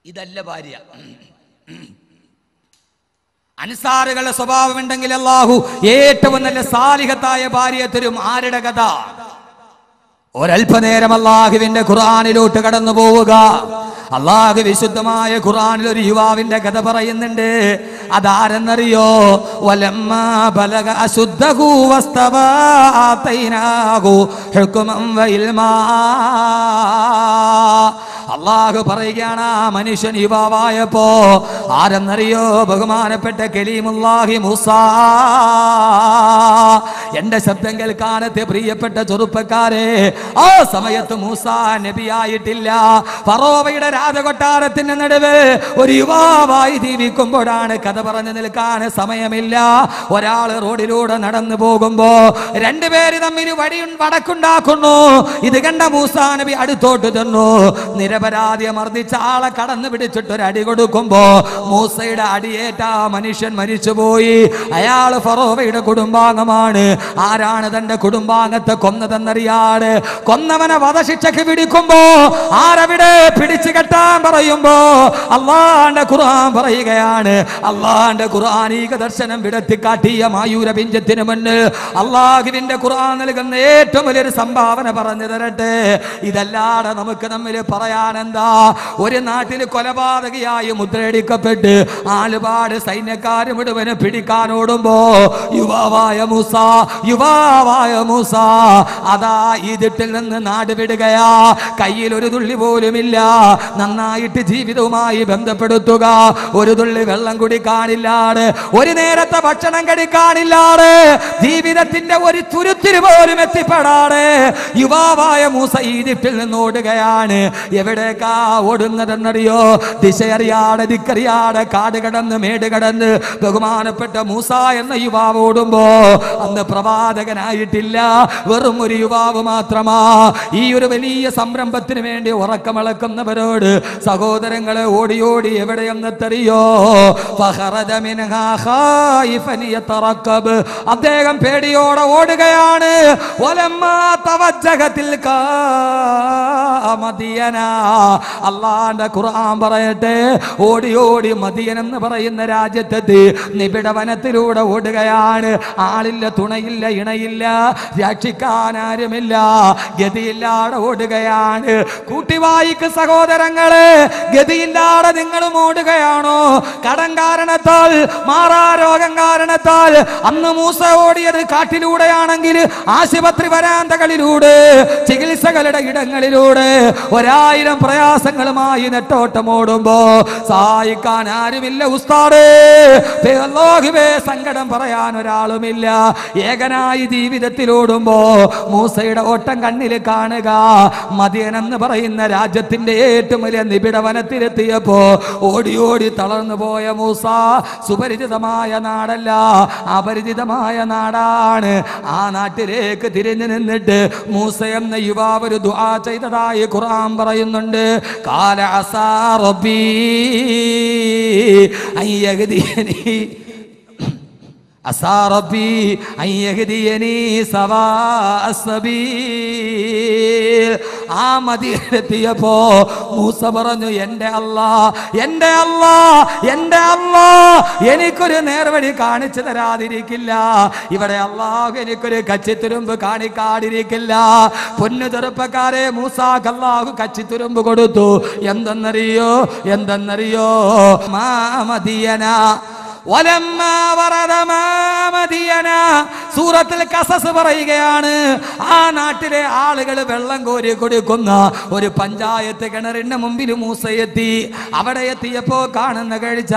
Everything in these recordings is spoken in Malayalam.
ഇതല്ല ഭാര്യ അൻസാറുകളുടെ സ്വഭാവമുണ്ടെങ്കിൽ അള്ളാഹു ഏറ്റവും നല്ല സാലിഹത്തായ ഭാര്യയെ തരും ആരുടെ കഥ ഒരല്പനേരം അള്ളാഹുവിന്റെ ഖുർആാനിലോട്ട് കടന്നു പോവുക അള്ളാഹു വിശുദ്ധമായ ഖുർആാനിൽ ഒരു യുവാവിന്റെ കഥ പറയുന്നുണ്ട് അതാരെന്നറിയോ വലമ്മ ബലഗ അശുദ്ധഹു വസ്തവ ആതൈനാഹു ഹുക്മം വഇൽമാ അള്ളാഹു പറയുകയാണ് ആ മനുഷ്യൻ യുവാവായപ്പോ ആരെന്നറിയോ ബഹുമാനപ്പെട്ട കലീമുല്ലാഹി മൂസ എന്റെ ശബ്ദം കേൾക്കാനത്തെ പ്രിയപ്പെട്ട ചെറുപ്പക്കാരെ ആ സമയത്ത് മൂസ നബിയായിട്ടില്ല ഫറോവയുടെ രാജകൊട്ടാരത്തിന്റെ നടുവ് ഒരു യുവാവായി ജീവിക്കുമ്പോഴാണ് കഥ പറഞ്ഞു നിൽക്കാൻ സമയമില്ല ഒരാൾ റോഡിലൂടെ നടന്നു പോകുമ്പോ രണ്ടുപേര് തമ്മിൽ വടി വടക്കുണ്ടാക്കുന്നു ഇത് കണ്ട മൂസാ നബി അടുത്തോട്ട് തന്നു നിരപരാധിയെ മർദ്ദിച്ച ആളെ കടന്നു പിടിച്ചിട്ട് ഒരു അടി കൊടുക്കുമ്പോ മൂസയുടെ അടിയേറ്റ ആ മനുഷ്യൻ മരിച്ചുപോയി അയാൾ ഫറോവയുടെ കുടുംബാംഗമാണ് ആരാണ് തന്റെ കുടുംബാംഗത്തെ കൊന്നതെന്നറിയാട് കൊന്നവനെ വധശിക്ഷയ്ക്ക് പിടിക്കുമ്പോ ആരവിടെ പിടിച്ചു കെട്ടാൻ പറയുമ്പോ അള്ളാന്റെ ഖുർആൻ പറയുകയാണ് അള്ളാന്റെ ഖുർആാനീക ദർശനം വിടത്തി കാട്ടിയ മായൂര പിഞ്ചത്തിന് മുന്നിൽ അള്ളാഹുവിന്റെ ഖുർആൻ നൽകുന്ന ഏറ്റവും വലിയൊരു സംഭാവന പറഞ്ഞു തരട്ടെ ഇതല്ലാതെ നമുക്ക് തമ്മിൽ പറയാൻ എന്താ ഒരു നാട്ടിൽ കൊലപാതകയായി മുദ്രയടിക്കപ്പെട്ട് ആലുപാട് സൈന്യക്കാർ മുഴുവന് പിടിക്കാൻ ഓടുമ്പോ യുവാവായ മൂസ യുവാവായ മൂസ അതാ ഈജിപ്തിൽ നിന്ന് നാട് വിടുകയാ കയ്യിൽ ഒരു തുള്ളി പോലുമില്ല നന്നായിട്ട് ജീവിതവുമായി ബന്ധപ്പെടുത്തുക ഒരു തുള്ളി വെള്ളം കുടിക്കാനില്ലാട് ഒരു നേരത്തെ ഭക്ഷണം കഴിക്കാനില്ലാട് ജീവിതത്തിന്റെ ഒരു തുരുത്തിരി പോലും എത്തിപ്പെടാട് യുവാവായ മൂസ ഈജിപ്തിൽ നിന്ന് ഓടുകയാണ് എവിടേക്കാ ഓടുന്നതെന്നറിയോ ദിശയറിയാടെ ദിക്കറിയാടെ കാട് കടന്ന് മേട് കടന്ന് ബഹുമാനപ്പെട്ട മൂസ എന്ന യുവാവ് ഓടുമ്പോ അന്ന് പ്രവാചകനായിട്ടില്ല വെറും ഒരു യുവാവ് മാത്രമാ ഈ ഒരു വലിയ സംരംഭത്തിന് വേണ്ടി ഉറക്കമിളക്കുന്നവരോട് സഹോദരങ്ങളെ ഓടി ഓടി എവിടെയെന്നറിയോ ഫഖറജ മിൻഹാ ഖായിഫൻ യതറക്കബ്. അദ്ദേഹം പേടിയോടെ ഓടുകയാണ് വലമ്മാ തവജ്ജഹ തിൽകാ മദിയന അള്ളാന്റെ ഖുർആൻ പറയട്ടെ ഓടി ഓടി മദിയൻ എന്ന് പറയുന്ന രാജ്യത്തെത്തി നിബിഡ വനത്തിലൂടെ ഓടുകയാണ് ആളില്ല തുണയില്ല ഇണയില്ല രക്ഷിക്കാൻ ആരുമില്ല ഗതിയില്ലാതെ ഓടുകയാണ് കൂട്ടിവായിക്ക് സഹോദരങ്ങളെ ഗതിയില്ലാതെ നിങ്ങളും ഓടുകയാണോ കടം കാരണത്താൽ മാറാ രോഗം കാരണത്താൽ അന്ന് മൂസ ഓടിയത് കാട്ടിലൂടെയാണെങ്കിൽ ആശുപത്രി വരാന്തകളിലൂടെ ചികിത്സകളുടെ ഇടങ്ങളിലൂടെ ഒരായിരം പ്രയാസങ്ങളുമായി നെട്ടോട്ടം ഓടുമ്പോ സഹായിക്കാൻ ആരുമില്ല ഉസ്താദേ അല്ലാഹുവേ സങ്കടം പറയാൻ ഒരാളുമില്ല ഏകനായി ജീവിതത്തിലോടുമ്പോ മൂസയുടെ ഓട്ടം കണ്ണിൽ കാണുക മദിയൻ എന്ന് പറയുന്ന രാജ്യത്തിന്റെ ഏറ്റവും വലിയ നിബിഡ വനത്തിലെത്തിയപ്പോ ഓടി ഓടി തളർന്നു പോയ മൂസ സുപരിചിതമായ നാടല്ല അപരിചിതമായ നാടാണ് ആ നാട്ടിലേക്ക് തിരിഞ്ഞു നിന്നിട്ട് മൂസ എന്ന യുവാവ് ഒരു ദുആ ചെയ്തതായി ഖുർആൻ പറയുന്നുണ്ട് കാല അസാ റബ്ബീ അയ്യഹ്ദിയനി അസാ റബ്ബി അൻ യഹ്ദിയനി സവാ അസ്സബീൽ ആ മദീനത്തിയപ്പോ മൂസ പറഞ്ഞു എൻ്റെ അല്ലാ എൻ്റെ അല്ലാ എൻ്റെ അല്ലാ എനിക്കൊരു നേർവഴി കാണിച്ചു തരാതിരിക്കില്ല ഇവിടെ അള്ളാഹു എനിക്കൊരു കച്ചിത്തുരുമ്പ് കാണിക്കാതിരിക്കില്ല പൊന്നു ചെറുപ്പക്കാരെ മൂസാക്ക് അള്ളാഹു കച്ചിത്തുരുമ്പ് കൊടുത്തു എന്തെന്നറിയോ എന്തെന്നറിയോ മാ മദിയന വലമ്മാ വറദ മാ മദിയന. സൂറത്തിൽ കസസ് പറയുകയാണ് ആ നാട്ടിലെ ആളുകൾ വെള്ളം കോരി കൊടുക്കുന്ന ഒരു പഞ്ചായത്ത് കിണറിന്റെ മുമ്പിൽ മൂസയെത്തി അവിടെ എത്തിയപ്പോ കാണുന്ന കഴിച്ച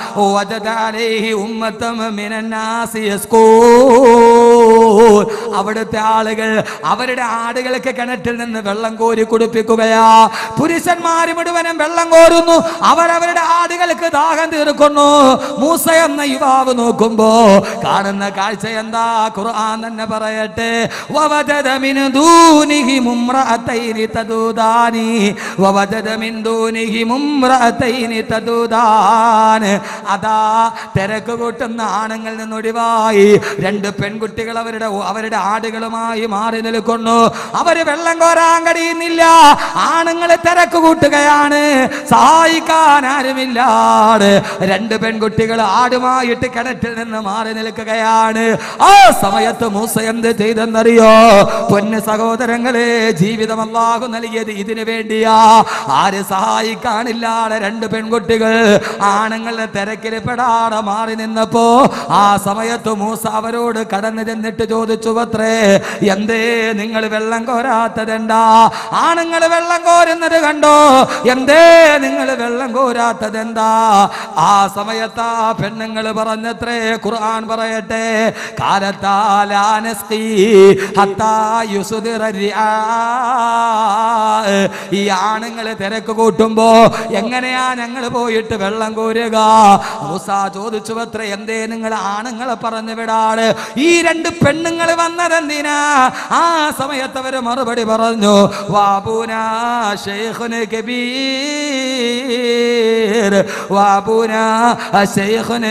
അവിടുത്തെ ആളുകൾ അവരുടെ ആടുകൾക്ക് കിണറ്റിൽ നിന്ന് വെള്ളം കോരി കുടിപ്പിക്കുകയാ പുരുഷന്മാര് മുഴുവനും വെള്ളം കോരുന്നു അവരവരുടെ ആടുകൾക്ക് ദാഹം തീർക്കുന്നു മൂസ എന്ന യുവാവ് നോക്കുമ്പോ കാണുന്ന കാഴ്ച എന്താ ഖുർആൻ തന്നെ പറയട്ടെ വവജദ മിൻ ദൂനിഹി മുംറഅതൈനി തദൂദാനി വവജദ മിൻ ദൂനിഹി മുംറഅതൈനി തദൂദാൻ അതാ തിരക്ക് കൂട്ടുന്ന ആണുങ്ങളിൽ നിന്ന് ഒഴിവായി രണ്ട് പെൺകുട്ടികൾ അവരുടെ അവരുടെ ആടുകളുമായി മാറി നിൽക്കുന്നു അവര് വെള്ളം കോരാൻ കഴിയുന്നില്ല ആണുങ്ങൾ തിരക്ക് കൂട്ടുകയാണ് സഹായിക്കാൻ ആരുമില്ലാതെ രണ്ട് പെൺകുട്ടികൾ ആടുമായിട്ട് കിണറ്റിൽ നിന്ന് മാറി നിൽക്കുകയാണ് ആ സമയത്ത് മൂസ എന്ത് ചെയ്തെന്നറിയോ പൊന്ന് സഹോദരങ്ങളെ ജീവിതം അല്ലാഹു നൽകിയത് ഇതിനു വേണ്ടിയാ ആര് സഹായിക്കാനില്ലാതെ രണ്ട് പെൺകുട്ടികൾ ആണുങ്ങളുടെ തിരക്കിൽ പെടാതെ മാറി നിന്നപ്പോ ആ സമയത്ത് മൂസ അവരോട് കടന്നു ചെന്നിട്ട് ചോദിച്ചു പത്രേ എന്തേ നിങ്ങൾ വെള്ളം കോരാത്തതെന്താ ആണുങ്ങൾ വെള്ളം കോരുന്നത് കണ്ടോ എന്തേ നിങ്ങൾ വെള്ളം കോരാത്തതെന്താ ആ സമയത്ത് ആ പെണ്ണുങ്ങൾ പറഞ്ഞത്രേ ഖുർആൻ പറയട്ടെ കാലത്താലാനസ്കി ഹത്താ യുസുദിറ റിആ. ഈ ആണുങ്ങൾ തിരക്ക് കൂട്ടുമ്പോ എങ്ങനെയാ ഞങ്ങൾ പോയിട്ട് വെള്ളം കോരുക മൂസ ചോദിച്ചു അത്ര എന്തേ നിങ്ങൾ ആണുങ്ങളെ പറഞ്ഞു വിടാട് ഈ രണ്ട് പെണ്ണുങ്ങൾ വന്നതെന്തിനാ ആ സമയത്ത് അവര് മറുപടി പറഞ്ഞു വാബൂന ശൈഖുന് കബീർ വാബൂന ശൈഖുന്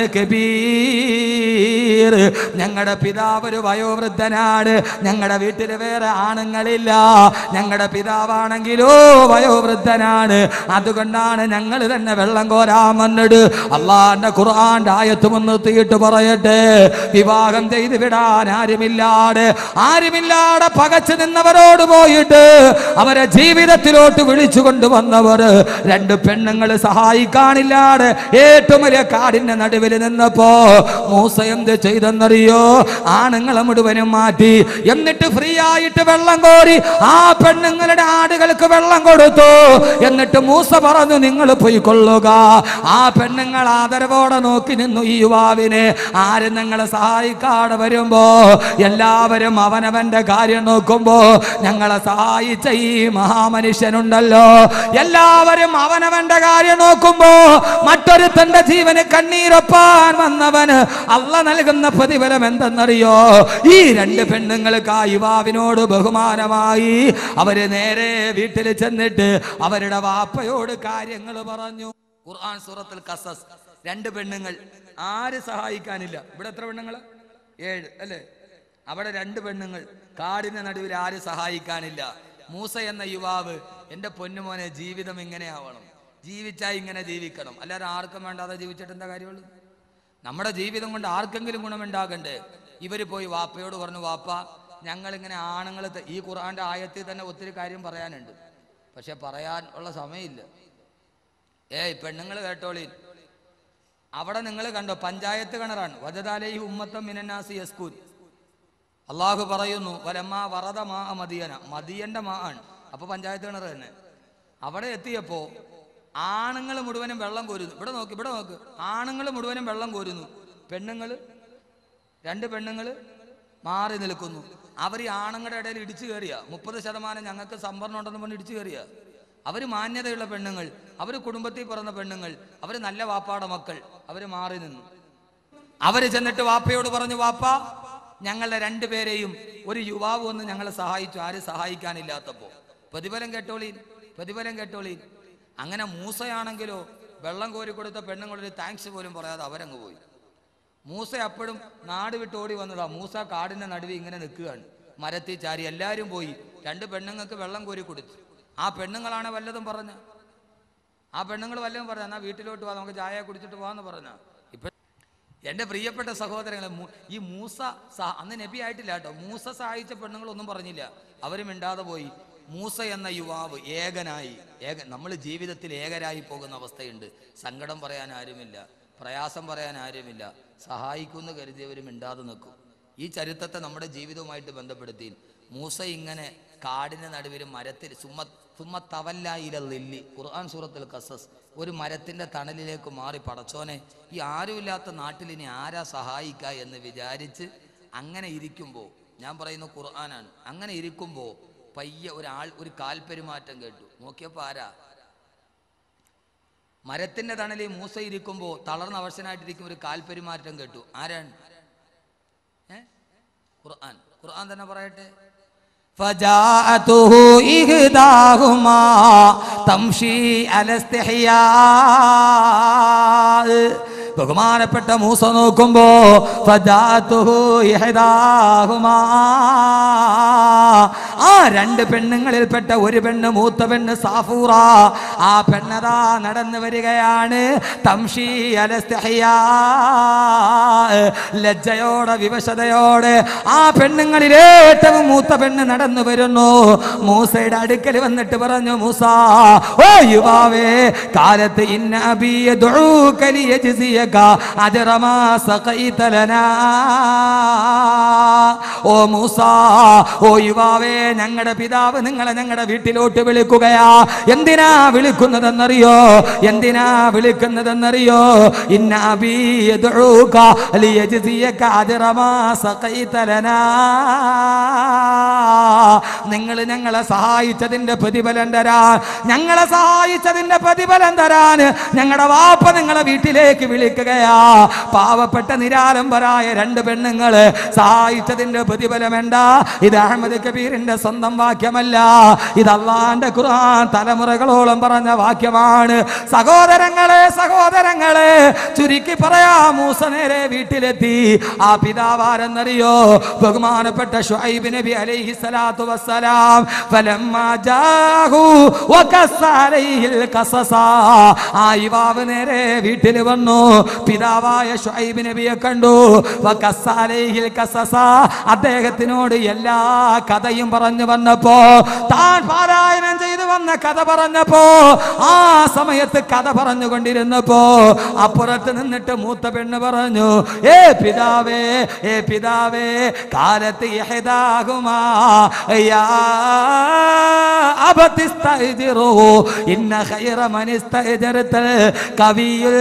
കബീർ ഞങ്ങളുടെ പിതാവ് ഒരു വയോവൃദ്ധനാണ് ഞങ്ങളുടെ വീട്ടിൽ വേറെ ആണുങ്ങളില്ല ഞങ്ങളുടെ പിതാവാണെങ്കിലോ വയോവൃദ്ധനാണ് അതുകൊണ്ടാണ് ഞങ്ങൾ തന്നെ വെള്ളം കോരാൻ വന്നിട്ട് അള്ളാന്റെ ഖുർആന്റെ ആയത്ത് മുൻനിർത്തിയിട്ട് പറയട്ടെ വിവാഹം ചെയ്ത് വിടാൻ ആരുമില്ലാതെ ആരുമില്ലാതെ പകച്ചു നിന്നവരോട് പോയിട്ട് അവരെ ജീവിതത്തിലോട്ട് വിളിച്ചു കൊണ്ടുവന്നവർ രണ്ട് പെണ്ണുങ്ങൾ സഹായിക്കാനില്ലാതെ ഏറ്റവും വലിയ കാടിന്റെ നടുവിൽ നിന്നപ്പോ മൂസ എന്ത് ചെയ്തെന്നറിയോ ആണുങ്ങളെ മുഴുവനും മാറ്റി എന്നിട്ട് ഫ്രീ ആയിട്ട് വെള്ളം കോരി ആ പെണ്ണുങ്ങളുടെ ആടുകൾക്ക് വെള്ളം കൊടുത്തു എന്നിട്ട് മൂസ പറഞ്ഞു നിങ്ങൾ പോയി കൊള്ളുക ആ പെണ്ണുങ്ങൾ ആദരവോടെ നോക്കി നിന്നു ഈ യുവാവിനെ ആരും ഞങ്ങളെ സഹായിക്കാതെ വരുമ്പോ എല്ലാവരും അവനവന്റെ കാര്യം നോക്കുമ്പോ ഞങ്ങളെ സഹായിച്ച ഈ മഹാമനുഷ്യനുണ്ടല്ലോ എല്ലാവരും അവനവന്റെ കാര്യം നോക്കുമ്പോ മറ്റൊരുത്തന്റെ ജീവന് കണ്ണീരൊപ്പാൻ വന്നവന് അല്ല നൽകുന്ന പ്രതിഫലം എന്തെന്നറിയോ ഈ രണ്ട് പെണ്ണുങ്ങൾക്ക് ആ യുവാവിനോട് ബഹുമാനമായി അവര് നേരെ വീട്ടിൽ ചെന്നിട്ട് അവരുടെ വാപ്പയോട് കാര്യങ്ങൾ പറഞ്ഞു ഖുർആൻ സൂറത്തുൽ കസസ് രണ്ട് പെണ്ണുങ്ങൾ ആര് സഹായിക്കാനില്ല ഇവിടെ എത്ര പെണ്ണുങ്ങൾ ഏഴ് അല്ലേ അവിടെ രണ്ട് പെണ്ണുങ്ങൾ കാടിന്റെ നടുവിൽ ആര് സഹായിക്കാനില്ല മൂസ എന്ന യുവാവ് എൻ്റെ പൊന്നുമോനെ ജീവിതം ഇങ്ങനെ ആവണം ജീവിച്ചാൽ ഇങ്ങനെ ജീവിക്കണം അല്ലാതെ ആർക്കും വേണ്ടാതെ ജീവിച്ചിട്ട് എന്താ കാര്യമുള്ളൂ നമ്മുടെ ജീവിതം കൊണ്ട് ആർക്കെങ്കിലും ഗുണമുണ്ടാകണ്ടേ ഇവര് പോയി വാപ്പയോട് പറഞ്ഞു വാപ്പ ഞങ്ങൾ ഇങ്ങനെ ആണുങ്ങൾ ഈ ഖുർആന്റെ ആയത്തിൽ തന്നെ ഒത്തിരി കാര്യം പറയാനുണ്ട് പക്ഷെ പറയാൻ ഉള്ള സമയമില്ല ഏയ് പെണ്ണുങ്ങൾ കേട്ടോളി അവിടെ നിങ്ങൾ കണ്ടോ പഞ്ചായത്ത് കിണറാണ് വജതാലയി ഉമ്മത്തം മിനന്നാസി യസ്കൂൻ അള്ളാഹു പറയുന്നു വലമ്മ വറത മാ മദിയന മദിയന്റെ മാ ആണ് അപ്പൊ പഞ്ചായത്ത് കിണർ തന്നെ അവിടെ എത്തിയപ്പോ ആണുങ്ങൾ മുഴുവനും വെള്ളം കോരുന്നു ഇവിടെ നോക്ക് ഇവിടെ നോക്ക് ആണുങ്ങൾ മുഴുവനും വെള്ളം കോരുന്നു പെണ്ണുങ്ങൾ രണ്ട് പെണ്ണുങ്ങൾ മാറി നിൽക്കുന്നു അവർ ഈ ആണുങ്ങളുടെ ഇടയിൽ ഇടിച്ചു കയറിയ മുപ്പത് ശതമാനം ഞങ്ങൾക്ക് സംവരണം ഉണ്ടെന്ന് പറഞ്ഞ് ഇടിച്ചു കയറിയ അവർ മാന്യതയുള്ള പെണ്ണുങ്ങൾ അവർ കുടുംബത്തിൽ പിറന്ന പെണ്ണുങ്ങൾ അവർ നല്ല വാപ്പാടെ മക്കൾ അവർ മാറി നിന്നു അവര് ചെന്നിട്ട് വാപ്പയോട് പറഞ്ഞു വാപ്പ ഞങ്ങളുടെ രണ്ടുപേരെയും ഒരു യുവാവ് വന്ന് ഞങ്ങളെ സഹായിച്ചു ആരും സഹായിക്കാനില്ലാത്തപ്പോ പ്രതിഫലം കേട്ടോളീൻ പ്രതിഫലം കേട്ടോളീൻ അങ്ങനെ മൂസയാണെങ്കിലോ വെള്ളം കോരി കൊടുത്ത പെണ്ണുങ്ങളൊരു താങ്ക്സ് പോലും പറയാതെ അവരങ്ങ് പോയി മൂസ അപ്പോഴും നാട് വിട്ട് ഓടി വന്നതാ മൂസ കാടിന്റെ നടുവിൽ ഇങ്ങനെ നിൽക്കുകയാണ് മരത്തിൽ ചാരി എല്ലാവരും പോയി രണ്ട് പെണ്ണുങ്ങൾക്ക് വെള്ളം കോരി കൊടുത്തു ആ പെണ്ണുങ്ങളാണ് വല്ലതും പറഞ്ഞ ആ പെണ്ണുങ്ങൾ വല്ലതും പറഞ്ഞ എന്നാ വീട്ടിലോട്ട് പോവാ നമുക്ക് ചായ കുടിച്ചിട്ട് പോവാന്ന് പറഞ്ഞ ഇപ്പൊ എൻ്റെ പ്രിയപ്പെട്ട സഹോദരങ്ങളെ മൂ- ഈ മൂസ സഹ- അന്ന് നബി ആയിട്ടില്ല കേട്ടോ മൂസ സഹായിച്ച പെണ്ണുങ്ങളൊന്നും പറഞ്ഞില്ല അവര് മിണ്ടാതെ പോയി മൂസ എന്ന യുവാവ് ഏകനായി ഏക നമ്മൾ ജീവിതത്തിൽ ഏകരായി പോകുന്ന അവസ്ഥയുണ്ട് സങ്കടം പറയാൻ ആരുമില്ല പ്രയാസം പറയാൻ ആരുമില്ല സഹായിക്കുമെന്ന് കരുതിയവർ മിണ്ടാതെ നിൽക്കും ഈ ചരിത്രത്തെ നമ്മുടെ ജീവിതവുമായിട്ട് ബന്ധപ്പെടുത്തി മൂസ ഇങ്ങനെ കാടിന് നടുവിൽ മരത്തിൽ സുമ സുമ തവല്ലായിലി ഖുർആൻ സൂറത്തുൽ കസസ് ഒരു മരത്തിന്റെ തണലിലേക്ക് മാറി പടച്ചോനെ ഈ ആരുമില്ലാത്ത നാട്ടിൽ ഇനി ആരാ സഹായിക്ക എന്ന് വിചാരിച്ച് അങ്ങനെ ഇരിക്കുമ്പോൾ ഞാൻ പറയുന്ന ഖുർആനാണ് അങ്ങനെ ഇരിക്കുമ്പോൾ പയ്യെ ഒരാൾ ഒരു കാൽപ്പെരുമാറ്റം കേട്ടു നോക്കിയപ്പോൾ ആരാ മരത്തിന്റെ തണലിൽ മൂസ ഇരിക്കുമ്പോൾ തളർന്ന അവശനായിട്ടിരിക്കും ഒരു കാൽപ്പെരുമാറ്റം കേട്ടു ആരാണ് ഏ ഖുർആൻ ഖുർആൻ തന്നെ പറയട്ടെ فجاءته إحداهما تمشي على استحياء ബഹുമാനപ്പെട്ട മൂസ നോക്കുമ്പോ ഫജാത്തുഹു ഇഹ്ദാഹുമാ. ആ രണ്ട് പെണ്ണുങ്ങളിൽപ്പെട്ട ഒരു പെണ്ണ് മൂത്ത പെണ്ണ് സാഫൂറ ആ പെണ്ണതാ നടന്നു വരികയാണ് തംഷി അലസ്തഹിയാ. ലജ്ജയോടെ വിവശതയോടെ ആ പെണ്ണുങ്ങളിൽ ഏറ്റവും മൂത്ത പെണ്ണ് നടന്നു വരുന്നു മൂസയുടെ അടുക്കൽ വന്നിട്ട് പറഞ്ഞു മൂസ ഓ യുവാവേ കാലത്ത് ഇന്ന അബിയ ദുഊക ലിയജ്സിയക അജ്റ മാ സഖൈത ലനാ ഓ മൂസ ഓ യുവാവേ ഞങ്ങളുടെ പിതാവ് നിങ്ങളെ ഞങ്ങളുടെ വീട്ടിലോട്ട് വിളിക്കുകയാ എന്തിനാ വിളിക്കുന്നതെന്നറിയോ എന്തിനാ വിളിക്കുന്നതെന്നറിയോ ഇന്ന അബീ യദ്ഊക ലിയജ്സിയക അജ്റ മാ സഖൈത ലനാ നിങ്ങൾ ഞങ്ങളെ സഹായിച്ചതിന്റെ പ്രതിഫലം തരാൻ ഞങ്ങളെ സഹായിച്ചതിന്റെ പ്രതിഫലം തരാൻ ഞങ്ങളുടെ വാപ്പ നിങ്ങളെ വീട്ടിലേക്ക് വിളിക്കുകയാ പാവപ്പെട്ട നിരാലംബരായ രണ്ട് പെണ്ണുങ്ങള് സഹായിച്ചതിന്റെ പ്രതിഫലം എന്താ ഇത് അഹമ്മദ് കബീറിന്റെ സ്വന്തം വാക്യമല്ല ഇത് അള്ളാന്റെ ഖുർആൻ തലമുറകളോളം പറഞ്ഞ വാക്യമാണ് സഹോദരങ്ങളെ സഹോദരങ്ങളെ ചുരുക്കി പറയാ മൂസ നേരെ വീട്ടിലെത്തി ആ പിതാവാരെന്നറിയോ ബഹുമാനപ്പെട്ട ഷുഐബ് നബി അലൈഹി സ്വലാത്തു വസ്സലാം ഫലമ്മാ ജാഹു വകസ്സ അലൈഹിൽ ഖസസ ആ യുവാവ് നേരെ വീട്ടിൽ വന്നു പിതാവായ ഷുഐബ് നബിയെ കണ്ടു വകസ്സ അലൈഹിൽ ഖസസ അദ്ദേഹത്തിനോട് എല്ലാ കഥയും പറഞ്ഞു വന്നപ്പോ താൻ പാരായണം ചെയ്തു വന്ന കഥ പറഞ്ഞപ്പോ ആ സമയത്ത് കഥ പറഞ്ഞുകൊണ്ടിരുന്നപ്പോ അപ്പുറത്ത് നിന്നിട്ട് മൂത്ത പെണ്ണ് പറഞ്ഞു ഏ പിതാവേ ഏ പിതാവേ കാലത്ത് ഇഹ്ദാഹുമാ യാ അബതിസ്തഅ്ജിറു ഇന്ന ഖൈറ മൻ ഇസ്തഅ്ജർതൽ കവിയുൽ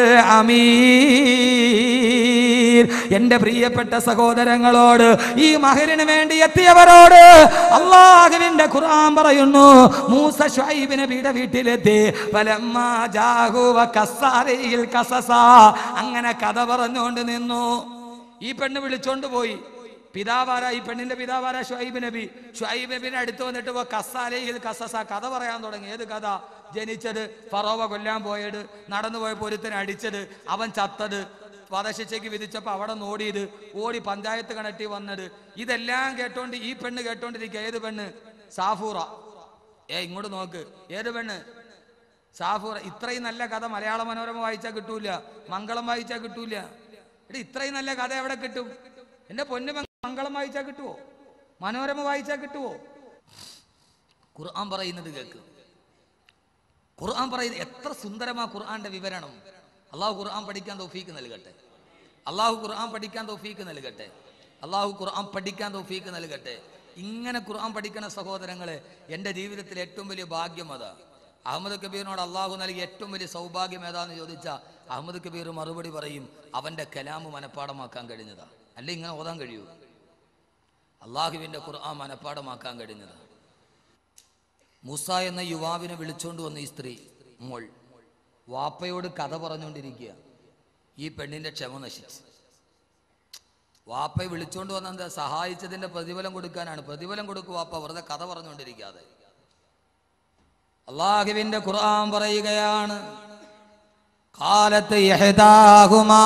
അമീർ എന്റെ പ്രിയപ്പെട്ട സഹോദരങ്ങളോട് ഈ മഹരിന് വേണ്ടി എത്തിയവരോട് അള്ളാഹുവിന്റെ ഖുർആൻ പറയുന്നു മൂസ ഷുഐബ് നബിയുടെ വീട്ടിലെത്തി ഫലമ്മാ ജാഹു വകസ്സാരയിൽ കസസ അങ്ങനെ കഥ പറഞ്ഞുകൊണ്ട് നിന്നു ഈ പെണ്ണ് വിളിച്ചോണ്ട് പോയി പിതാവാര ഈ പെണ്ണിന്റെ പിതാവാര ഷുഐബ് നബി ഷുഐബ് നബിനെ അടുത്ത് വന്നിട്ട് "വ കസ്സാലയിൽ കസസ കഥ പറയാൻ തുടങ്ങി ഏത് കഥ ജനിച്ചത് ഫറോവ കൊല്ലാൻ പോയത് നടന്നു പോയ പൊരുത്തനെ അടിച്ചത് അവൻ ചത്തത് വധശിക്ഷയ്ക്ക് വിധിച്ചപ്പോൾ അവിടെ നിന്ന് ഓടിയത് ഓടി പഞ്ചായത്ത് കണക്റ്റി വന്നത് ഇതെല്ലാം കേട്ടോണ്ട് ഈ പെണ്ണ് കേട്ടോണ്ടിരിക്കുക ഏത് പെണ്ണ് സാഫൂറ ഏ ഇങ്ങോട്ട് നോക്ക് ഏത് പെണ്ണ് സാഫൂറ ഇത്രയും നല്ല കഥ മലയാള മനോരമ വായിച്ചാൽ കിട്ടൂല മംഗളം വായിച്ചാൽ കിട്ടൂല എടി ഇത്രയും നല്ല കഥ എവിടെ കിട്ടും എന്റെ പൊന്നു മംഗ- മംഗളം വായിച്ചാൽ കിട്ടുവോ മനോരമ വായിച്ചാൽ കിട്ടുവോ ഖുർആൻ പറയുന്നത് കേക്ക് ഖുർആൻ പറയുന്നത് എത്ര സുന്ദരമാ ഖുർആന്റെ വിവരണം അള്ളാഹു ഖുർആൻ പഠിക്കാൻ തൗഫീക്ക് നൽകട്ടെ അള്ളാഹു ഖുർആൻ പഠിക്കാൻ തൗഫീക്ക് നൽകട്ടെ അള്ളാഹു ഖുർആൻ പഠിക്കാൻ തൗഫീക്ക് നൽകട്ടെ ഇങ്ങനെ ഖുർആൻ പഠിക്കണ സഹോദരങ്ങളെ എൻ്റെ ജീവിതത്തിൽ ഏറ്റവും വലിയ ഭാഗ്യം അതാ അഹമ്മദ് കബീറിനോട് അള്ളാഹു നൽകിയ ഏറ്റവും വലിയ സൗഭാഗ്യം ഏതാന്ന് ചോദിച്ചാൽ അഹമ്മദ് കബീർ മറുപടി പറയും അവൻ്റെ കലാമ് മനഃപ്പാടമാക്കാൻ കഴിഞ്ഞതാ അല്ലെ ഇങ്ങനെ ഓതാൻ കഴിയൂ അള്ളാഹുവിൻ്റെ ഖുർആൻ മനഃപ്പാടമാക്കാൻ കഴിഞ്ഞതാ മൂസ എന്ന യുവാവിനെ വിളിച്ചോണ്ട് വന്ന ഈ സ്ത്രീ മോൾ വാപ്പയോട് കഥ പറഞ്ഞുകൊണ്ടിരിക്കുക ഈ പെണ്ണിന്റെ ക്ഷമ നശിച്ചു വാപ്പയെ വിളിച്ചോണ്ട് വന്ന എന്താ സഹായിച്ചതിന്റെ പ്രതിഫലം കൊടുക്കാനാണ് പ്രതിഫലം കൊടുക്കുക വാപ്പ വെറുതെ കഥ പറഞ്ഞുകൊണ്ടിരിക്കാതെ അള്ളാഹുവിന്റെ ഖുർആൻ പറയുകയാണ് കാലത്ത് യഹ്ദാഹുമാ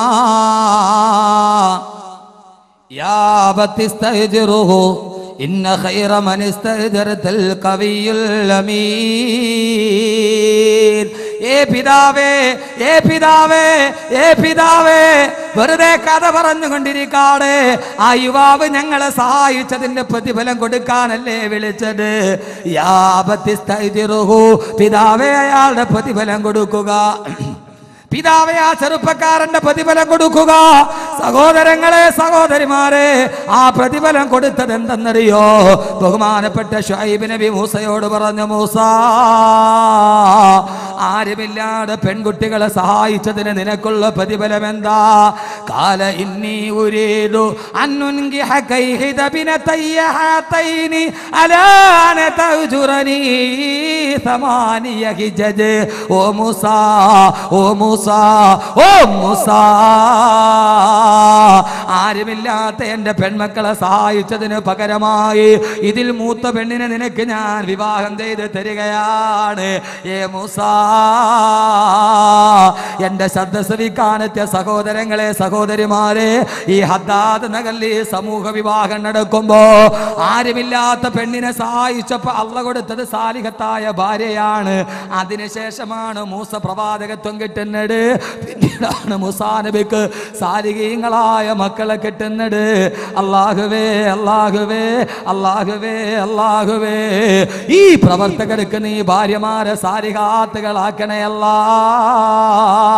യാ ബത്തിസ്തജ്റുഹു ഇന്ന ഖൈറ മൻ ഇസ്തജ്റതൽ ഖവിയുൽ അമീൻ ഏ പിതാവേ ഏ പിതാവേ ഏ പിതാവേ വെറുതെ കഥ പറഞ്ഞുകൊണ്ടിരിക്കാടെ ആ യുവാവ് ഞങ്ങളെ സഹായിച്ചതിന്റെ പ്രതിഫലം കൊടുക്കാനല്ലേ വിളിച്ചത് യാപത്തിസ്തൈതിറുഹു പിതാവേ അയാളുടെ പ്രതിഫലം കൊടുക്കുക പിതാവെ ആ ചെറുപ്പക്കാരന്റെ പ്രതിഫലം കൊടുക്കുക സഹോദരങ്ങളെ സഹോദരിമാരെ ആ പ്രതിഫലം കൊടുത്തത് എന്തെന്നറിയോ ബഹുമാനപ്പെട്ട ഷുഐബ് നബി മൂസയോട് പറഞ്ഞു മൂസ ആരുമില്ലാതെ പെൺകുട്ടികളെ സഹായിച്ചതിന് നിനക്കുള്ള പ്രതിഫലം എന്താ കാല ഇന്നി ഉരീദു അന്നുൻകിഹ കൈഹിദ ബിനതയ്യ ഹാതൈനി അലാ അന തൗജുറനി ثمانية حجج ഓ മൂസ ഓ മൂസ ഓ മൂസ ആരുമില്ലാത്ത എൻ്റെ പെൺമക്കളെ സഹായിച്ചതിന് പകരമായി ഇതിൽ മൂത്ത പെണ്ണിനെ നിനക്ക് ഞാൻ വിവാഹം ചെയ്ത് തരികയാണ് ഏ മൂസ എന്റെ ശബ്ദ ശ്രവിക്കാനെത്തിയ സഹോദരങ്ങളെ സഹോദരിമാരെ ഈ ഹദ്ദാദ് നഗറിൽ സമൂഹ വിവാഹം നടക്കുമ്പോ ആരുമില്ലാത്ത പെണ്ണിനെ സഹായിച്ചപ്പോ അള്ള കൊടുത്തത് സാലിഹത്തായ ഭാര്യയാണ് അതിനുശേഷമാണ് മൂസ പ്രവാചകത്വം കിട്ടുന്നത് പിന്നീടാണ് മൂസാ നബിക്ക് സാലികീങ്ങളായ മക്കളെ കിട്ടുന്നത് അള്ളാഹുവേ അള്ളാഹുവേ അള്ളാഹുവേ അള്ളാഹുവേ ഈ പ്രവർത്തകർക്ക് നീ ഭാര്യമാരെ സാരികാത്തുകളാക്കണയല്ലാ